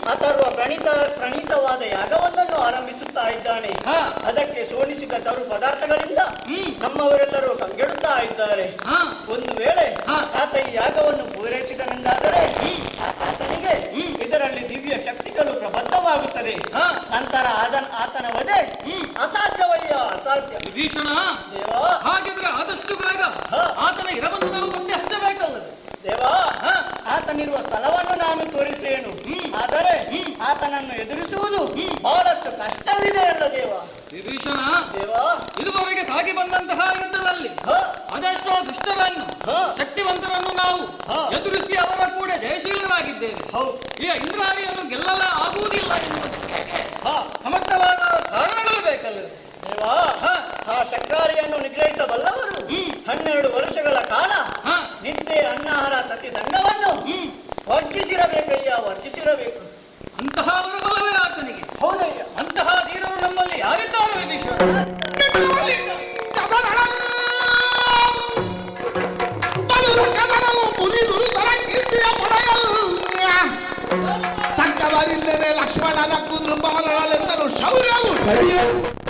ಅಥರ್ವ ಪ್ರಣೀತ ಪ್ರಣೀತವಾದ ಯಾಗವೊಂದನ್ನು ಆರಂಭಿಸುತ್ತಾ ಇದ್ದಾನೆ ಹಾ. ಅದಕ್ಕೆ ಸೋನಿಸಿದ ತರು ಪದಾರ್ಥಗಳಿಂದ ಹ್ಮ್. ನಮ್ಮವರೆಲ್ಲರೂ ಕಂಗೆಡುತ್ತಾ ಇದ್ದಾರೆ ಹಾ ಒಂದು ವೇಳೆ ಹಾ. ಆತ ಈ ಯಾಗವನ್ನು ಪೂರೈಸಿದನೆಂದಾದರೆ ಆ- ಆತನಿಗೆ ಹ್ಮ್. ಇದರಲ್ಲಿ ದಿವ್ಯ ಶಕ್ತಿಗಳು ಪ್ರಬದ್ಧವಾಗುತ್ತದೆ ಹಾ. ನಂತರ ಆದನ್ ಆತನ ವಧೆ ಹ್ಮ್. ಅಸಾಧ್ಯವಯ್ಯ ಅಸಾಧ್ಯ ವಿಭೀಷಣ ದೇವಾ ಹಾಗಿದ್ರೆ ಆದಷ್ಟು ಬೇಗ ಹಾ. ಆತನ ಇರವನ್ನು ನಾವು ಪತ್ತೆ ಹಚ್ಚಬೇಕಲ್ಲದೆ ದೇವಾ ಹಾ. ಆತನಿರುವ ಸ್ಥಳವನ್ನು ನಾನು ತೋರಿಸೇನು ಹ್ಮ್. ಆದರೆ ಹ್ಮ್. ಆತನನ್ನು ಎದುರಿಸುವುದು ಹ್ಮ್. ಬಹಳಷ್ಟು ಕಷ್ಟವಿದೆ ಅಲ್ಲ ದೇವ ವಿಭೀಷಣ ದೇವಾ ಇದುವರೆಗೆ ಸಾಗಿ ಬಂದಂತಹ ಯುದ್ಧದಲ್ಲಿ ಹ, ಅದೆಷ್ಟೋ ದುಷ್ಟರನ್ನು ಹಾ. ಶಕ್ತಿವಂತರನ್ನು ನಾವು ಹಾ. ಎದುರಿಸಿ ಅವರ ಕೂಡ ಜಯಶೀಲರಾಗಿದ್ದೇವೆ ಹೌದು ಈ ಇಂದ್ರಾಣಿಯನ್ನು ಗೆಲ್ಲಲೇ ಆಗುವುದಿಲ್ಲ ಎನ್ನುವುದಕ್ಕೆ ಹ, ಸಮರ್ಥವಾದ ಕಾರಣಗಳು ಬೇಕಲ್ಲ ದೇವಾ ಹಾ. ಆ ಶಕ್ರಾರಿಯನ್ನು ನಿಗ್ರಹಿಸಬಲ್ಲವರು ಹ್ಮ್. ಹನ್ನೆರಡು ವರ್ಷಗಳ ಕಾಲ ಹಾ. ನಿದ್ದೆ ಅನ್ನಾಹಾರ ಸತಿ ಸಂಘವನ್ನು ಹ್ಮ್ ವರ್ಜಿಸಿರಬೇಕಯ್ಯ ವರ್ಜಿಸಿರಬೇಕು ಅಂತಹ ಬಲವೇ ಆತನಿಗೆ ಹೌದಯ್ಯ ಅಂತಹ ಧೀರರು ನಮ್ಮಲ್ಲಿ ಯಾರಿದ್ದಾರೆ ವಿಭೀಷಣ ತಕ್ಕವರಿಲ್ಲದೆ ಲಕ್ಷ್ಮಣನ ಕುಂದ್ರು ಬಾಣಗಳೆಂದರು ಶೌರ್ಯವು